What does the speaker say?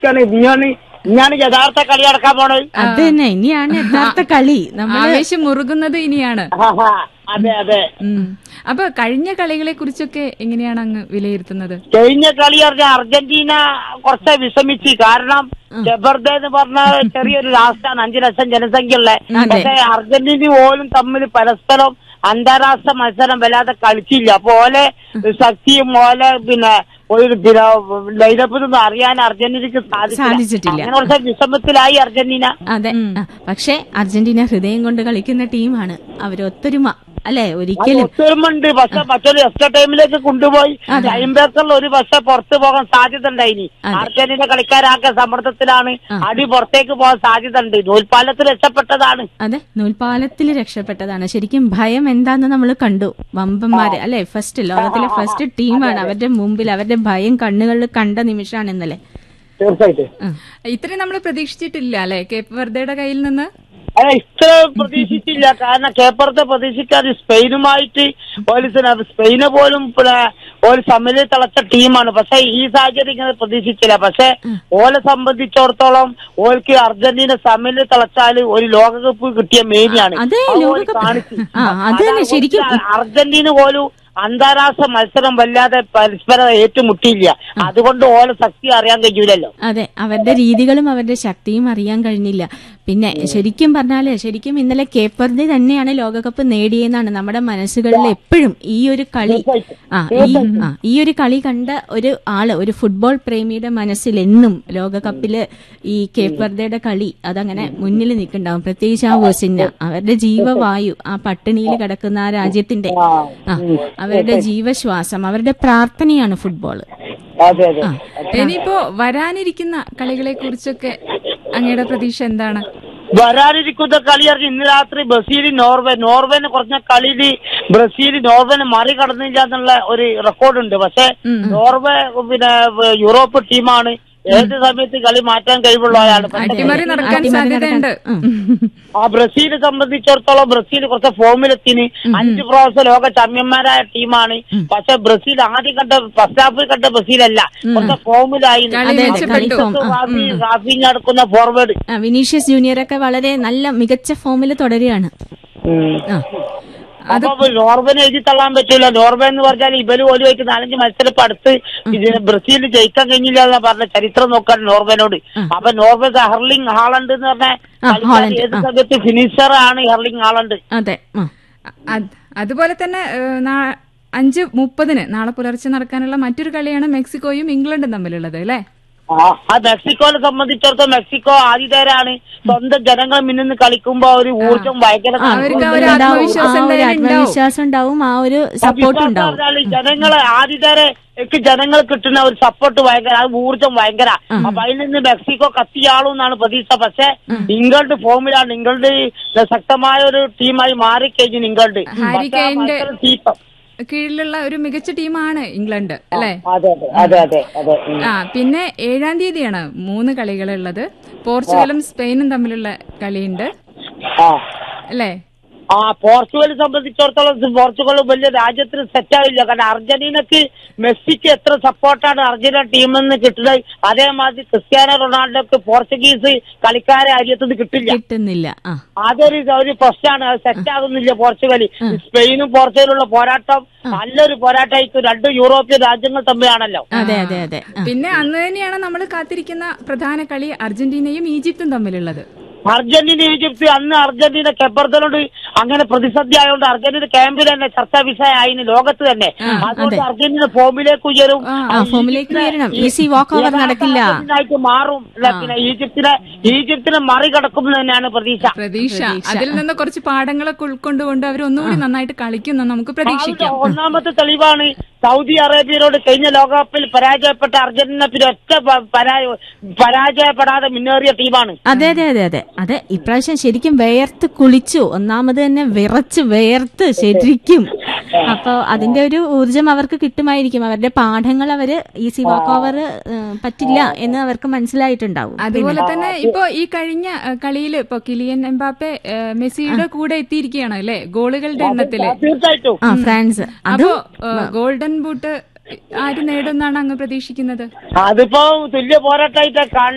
ാണ് ഇനിയാണ് ഇനിയാണ് യഥാർത്ഥ കളി നടക്കാൻ പോണത് അത് തന്നെ ഇനിയാണ് യഥാർത്ഥ കളി നമ്മൾ ആവേശം മുറുകുന്നത് ഇനിയാണ് ആഹാ, അതെ അതെ ഉം. അപ്പൊ കഴിഞ്ഞ കളികളെ കുറിച്ചൊക്കെ എങ്ങനെയാണ് അങ്ങ് വിലയിരുത്തുന്നത് കഴിഞ്ഞ കളി പറഞ്ഞ അർജന്റീന കുറച്ച് വിഷമിച്ച് കാരണം ജബർദ എന്ന് പറഞ്ഞ ചെറിയൊരു രാഷ്ട്രമാണ് അഞ്ചു ലക്ഷം ജനസംഖ്യയുള്ള പക്ഷെ അർജന്റീന പോലും തമ്മിൽ പരസ്പരം അന്താരാഷ്ട്ര മത്സരം വല്ലാതെ കളിച്ചില്ല അപ്പൊ ഓലെ ശക്തിയും ഓലെ പിന്നെ ഒരു പിന്നെ ലൈനപ്പിൽ അറിയാൻ അർജന്റീനക്ക് സാധിച്ചിട്ടില്ല. അങ്ങനെ കുറച്ച് വിഷമത്തിലായി അർജന്റീന അതെ ആ, പക്ഷേ അർജന്റീന ഹൃദയം കൊണ്ട് കളിക്കുന്ന ടീമാണ് അവരൊത്തൊരുമ അല്ലെ ഒരിക്കലും ഒത്തൊരുമുണ്ട് പക്ഷെ മറ്റൊരു എക്സ്ട്രാ ടൈമിലേക്ക് കൊണ്ടുപോയി ടൈം ബേക്കറിൽ ഒരു പക്ഷെ പുറത്തു പോകാൻ സാധ്യത ഉണ്ടായിനി അതെ. അർജന്റീന കളിക്കാരാകെ സമ്മർദ്ദത്തിലാണ് അടി പുറത്തേക്ക് പോകാൻ സാധ്യത ഉണ്ട് നൂൽപ്പാലത്തിൽ രക്ഷപ്പെട്ടതാണ് അതെ നൂൽപാലത്തിൽ രക്ഷപ്പെട്ടതാണ് ശരിക്കും ഭയം എന്താന്ന് നമ്മൾ കണ്ടു വമ്പന്മാര് അല്ലെ ഫസ്റ്റ് ലോകത്തിലെ ഫസ്റ്റ് ടീമാണ് അവരുടെ മുമ്പിൽ അവരുടെ ഭയം കണ്ണുകളിൽ കണ്ട നിമിഷമാണ് ഇന്നലെ തീർച്ചയായിട്ടും ഇത്രയും നമ്മൾ പ്രതീക്ഷിച്ചിട്ടില്ല അല്ലെ കേപ്പ് വെർദയുടെ കയ്യിൽ നിന്ന് അതെ ഇത്ര പ്രതീക്ഷിച്ചില്ല കാരണം കേപ്പറത്തെ പ്രതീക്ഷിക്കാതെ സ്പെയിനുമായിട്ട് ഒരു സ- സ്പെയിന് പോലും പിന്നെ ഒരു സമനില തിളച്ച ടീമാണ് പക്ഷെ ഈ സാഹചര്യം ഇങ്ങനെ പ്രതീക്ഷിച്ചില്ല പക്ഷെ ഓലെ സംബന്ധിച്ചിടത്തോളം ഓൾക്ക് അർജന്റീന സമനില തിളച്ചാല് ഒരു ലോകകപ്പ് കിട്ടിയ മേനിയാണ് അതെ, അത് ഓല് ലോകകപ്പ്. കാണിച്ചു. ആ, അത് തന്നെ, അതാണ് ശരിക്കും. ഓൾക്ക് അർജന്റീന പോലും അന്താരാഷ്ട്ര മത്സരം വല്ലാതെ പരസ്പരം ഏറ്റുമുട്ടിയില്ല അതുകൊണ്ട് ഓലെ ശക്തി അറിയാൻ കഴിയൂലല്ലോ അതെ അവരുടെ രീതികളും അവരുടെ ശക്തിയും അറിയാൻ കഴിഞ്ഞില്ല പിന്നെ ശരിക്കും പറഞ്ഞാല് ശരിക്കും ഇന്നലെ കേപ്പർദി തന്നെയാണ് ലോകകപ്പ് നേടിയെന്നാണ് നമ്മുടെ മനസ്സുകളിൽ എപ്പോഴും ഈ ഒരു കളി ആ ഈ ആ ഈ ഒരു കളി കണ്ട ഒരു ആള് ഒരു ഫുട്ബോൾ പ്രേമിയുടെ മനസ്സിൽ എന്നും ലോകകപ്പില് ഈ കേപ്പർദയുടെ കളി അതങ്ങനെ മുന്നിൽ നിൽക്കുന്നുണ്ടാവും പ്രത്യേകിച്ച് ആ വോസിന്ന അവരുടെ ജീവവായു ആ പട്ടിണിയിൽ കിടക്കുന്ന ആ രാജ്യത്തിന്റെ ആ അവരുടെ ജീവശ്വാസം അവരുടെ പ്രാർത്ഥനയാണ് ഫുട്ബോള് അതെ അതെ ഇനിയിപ്പോ വരാനിരിക്കുന്ന കളികളെ കുറിച്ചൊക്കെ അങ്ങയുടെ പ്രതീക്ഷ എന്താണ് വരാനിരിക്കുന്ന കളി അറിഞ്ഞ് ഇന്ന് രാത്രി ബ്രസീൽ നോർവേ നോർവേനെ കുറഞ്ഞ കളിയിൽ ബ്രസീൽ നോർവേനെ മറികടന്നില്ല എന്നുള്ള ഒരു റെക്കോർഡുണ്ട് പക്ഷെ നോർവേ പിന്നെ യൂറോപ്പ് ടീമാണ് ഏത് സമയത്ത് കളി മാറ്റാൻ കഴിവുള്ളവരാണ് പക്ഷേ അട്ടിമറി നടക്കാൻ അട്ടിമറി സാധ്യതയുണ്ട് ആ ബ്രസീലിനെ സംബന്ധിച്ചിടത്തോളം ബ്രസീൽ കുറച്ച് ഫോമിലെത്തിന് അഞ്ച് പ്രാവശ്യം ലോക ചാമ്പ്യന്മാരായ ടീമാണ് പക്ഷെ ബ്രസീൽ ആദ്യം കണ്ട ഫസ്റ്റ് ഹാഫിൽ കണ്ട ബ്രസീലല്ല കുറച്ച് ഫോമിലായി കളി അതെ, മെച്ചപ്പെട്ടു കളി ഫോം. റാഫി നടക്കുന്ന ഫോർവേഡ് ആ, വിനീഷ്യസ് ജൂനിയർ ഒക്കെ വളരെ നല്ല മികച്ച ഫോമിൽ തുടരുകയാണ് ആ അപ്പൊ നോർവേനെ എഴുതി തള്ളാൻ പറ്റൂല നോർവേ എന്ന് പറഞ്ഞാൽ ഇവര് പോലുമായിട്ട് നാലഞ്ച് മത്സരം ഇപ്പൊ അടുത്ത് ഇതിന് ബ്രസീൽ ജയിക്കാൻ കഴിഞ്ഞില്ല എന്നാ പറഞ്ഞ ചരിത്രം നോക്കാൻ നോർവേനോട് അപ്പൊ നോർവേ ഹെർലിംഗ് ഹാളണ്ട് എന്ന് പറഞ്ഞ ആ, കളിക്കാരൻ ഹാളണ്ട്, ഏത് ആ. സമയത്ത് ഫിനിഷർ ആണ് ഹെർലിംഗ് ഹാളണ്ട് അതെ ആ അത്- അതുപോലെ തന്നെ ഏഹ്, നാ- അഞ്ച് മുപ്പതിന് നാളെ പുലർച്ചെ നടക്കാനുള്ള മറ്റൊരു കളിയാണ് മെക്സിക്കോയും ഇംഗ്ലണ്ടും തമ്മിലുള്ളത് അല്ലേ ആ ആ മെക്സിക്കോനെ സംബന്ധിച്ചിടത്തോളം മെക്സിക്കോ ആതിഥേയരാണ് സ്വന്തം ജനങ്ങൾ മിന്നുന്ന് കളിക്കുമ്പോ ഒരു ഊർജം ഭയങ്കര അവർക്ക് ആ ഒരു ഉണ്ടാവും. ആത്മവിശ്വാസം ആ ഒരു എന്തായാലും ഉണ്ടാവും. ആത്മവിശ്വാസം ഉണ്ടാവും ആ ഒരു സപ്പോർട്ട് വിശ്വാസം ഉണ്ടാവും പറഞ്ഞാല് ജനങ്ങളെ ആദ്യത്തേരെ ഒക്കെ ജനങ്ങൾ കിട്ടുന്ന ഒരു സപ്പോർട്ട് ഭയങ്കര ആ ഊർജം ഭയങ്കര അപ്പൊ അതിൽ നിന്ന് മെക്സിക്കോ കത്തിയാളും എന്നാണ് പ്രതീക്ഷ പക്ഷെ ഇംഗ്ലണ്ട് ഫോമിലാണ് ഇംഗ്ലണ്ട് ശക്തമായ ഒരു ടീമായി മാറിക്കഴിഞ്ഞു ഇംഗ്ലണ്ട് ഹാരി പക്ഷേ ആ കെയ്ന്റെ മത്സരം തീപ്പം. കീഴിലുള്ള ഒരു മികച്ച ടീമാണ് ഇംഗ്ലണ്ട് അല്ലേ അതെ അതെ അതെ അതെ അതെ ഉം. ആ പിന്നെ ഏഴാം തീയതിയാണ് മൂന്ന് കളികളുള്ളത് പോർച്ചുഗലും സ്പെയിനും തമ്മിലുള്ള കളിയുണ്ട് ആ അല്ലേ ആ പോർച്ചുഗൽ സംബന്ധിച്ചിടത്തോളം പോർച്ചുഗൽ വലിയ രാജ്യത്തിന് സെറ്റാവില്ല കാരണം അർജന്റീനക്ക് മെസ്സിക്ക് എത്ര സപ്പോർട്ടാണ് അർജന്റീന ടീമിൽ നിന്ന് കിട്ടുന്നത് അതേമാതിരി ക്രിസ്ത്യാനോ റൊണാൾഡോക്ക് പോർച്ചുഗീസ് കളിക്കാരെ രാജ്യത്തുനിന്ന് കിട്ടില്ല കിട്ടുന്നില്ല ആ അതൊരു ഒരു പ്രശ്നമാണ് അത് സെറ്റ് ആകുന്നില്ല പോർച്ചുഗൽ സ്പെയിനും പോർച്ചുഗലുള്ള പോരാട്ടം നല്ലൊരു പോരാട്ടമായിരിക്കും രണ്ട് യൂറോപ്യൻ രാജ്യങ്ങൾ തമ്മിലാണല്ലോ അതെ അതെ അതെ ആ. പിന്നെ അന്ന് തന്നെയാണ് നമ്മൾ കാത്തിരിക്കുന്ന പ്രധാന കളി അർജന്റീനയും ഈജിപ്തും തമ്മിലുള്ളത് അർജന്റീന ഈജിപ്ത് അന്ന് അർജന്റീന കെബർദനോട് അങ്ങനെ പ്രതിസന്ധി ആയതുകൊണ്ട് അർജന്റീന ക്യാമ്പിൽ തന്നെ ചർച്ചാ വിഷയമായിന് ലോകത്ത് തന്നെ അതുകൊണ്ട് അർജന്റീന ഫോമിലേക്ക് ഉയരും ആ ഫോമിലേക്ക് ഉയരണം ഈസി വാക്ക് ഓവർ നടക്കില്ല ആയിട്ട് മാറും അല്ല, പിന്നെ ഈജിപ്തിനെ ഈജിപ്തിനെ മറികടക്കും എന്ന് തന്നെയാണ് പ്രതീക്ഷ പ്രതീക്ഷ അതിൽ നിന്ന് കുറച്ച് പാഠങ്ങളൊക്കെ ഉൾക്കൊണ്ടുകൊണ്ട് അവർ ഒന്നുകൂടി നന്നായിട്ട് കളിക്കുന്ന നമുക്ക് പ്രതീക്ഷിക്കാം അതിന്റെ ഒന്നാമത്തെ തെളിവാണ് സൗദി അറേബ്യയോട് കഴിഞ്ഞ ലോകകപ്പിൽ പരാജയപ്പെട്ട അർജന്റീന പിന്നെ ഒറ്റ പ- പരാ- പരാജയപ്പെടാതെ മുന്നേറിയ ടീമാണ് അതെ അതെ അതെ അതെ അതെ ഇപ്രാവശ്യം ശരിക്കും വേർത്ത് കുളിച്ചു ഒന്നാമത് തന്നെ വിറച്ച് വേർത്ത് ശരിക്കും അപ്പൊ അതിന്റെ ഒരു ഊർജം അവർക്ക് കിട്ടുമായിരിക്കും അവരുടെ പാഠങ്ങൾ അവര് ഈസി വാക്ക് ഓവർ പറ്റില്ല എന്ന് അവർക്ക് മനസ്സിലായിട്ടുണ്ടാവും അതുപോലെ തന്നെ ഇപ്പോ ഈ കഴിഞ്ഞ കളിയിൽ ഇപ്പൊ കിലിയൻ എംബാപ്പെ ഏഹ്, മെസ്സിയുടെ കൂടെ എത്തിയിരിക്കുകയാണ് അല്ലെ ഗോളുകളുടെ എണ്ണത്തില് തീർച്ചയായിട്ടും ആ ഫ്രാൻസ് അപ്പോ അതും ഏഹ്, ഗോൾഡൻ ബൂട്ട് ആര് നേടുമെന്നാണ് അങ്ങ് പ്രതീക്ഷിക്കുന്നത് അതിപ്പോ തുല്യ പോരാട്ടമായിട്ട് കാണുന്നത്